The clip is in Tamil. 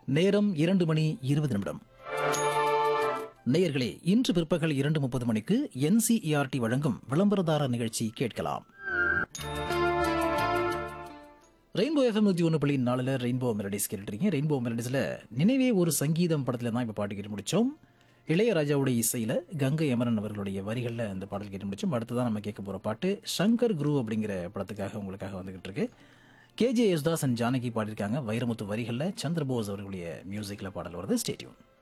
நேரம் இரண்டு மணி இருபது நிமிடம் நேயர்களே இன்று பிற்பகல் இரண்டு முப்பது மணிக்கு என்சிஇஆர்டி வழங்கும் விளம்பரதார நிகழ்ச்சி கேட்கலாம் ரெயின்போ எஃப்எம் நூற்றி ஒன்று புள்ளி நாலில் ரெயின்போ மெலடிஸ் கேட்டுருக்கீங்க ரெயின்போ மெலடிஸில் நினைவே ஒரு சங்கீதம் படத்தில் தான் இப்போ பாட்டு கேட்டு முடித்தோம் இளையராஜாவுடைய இசையில் கங்கை அமரன் அவர்களுடைய வரிகளில் அந்த பாடல் கேட்டு முடிச்சோம் அடுத்ததான் நம்ம கேட்க போகிற பாட்டு சங்கர் குரு அப்படிங்கிற படத்துக்காக உங்களுக்காக வந்துகிட்டு இருக்கு கேஜே யேசுதாஸ் அண்ட் ஜானகி பாடியிருக்காங்க வைரமுத்து வரிகளில் சந்திரபோஸ் அவர்களுடைய மியூசிக்கில் பாடல் வருது ஸ்டேட்யூன்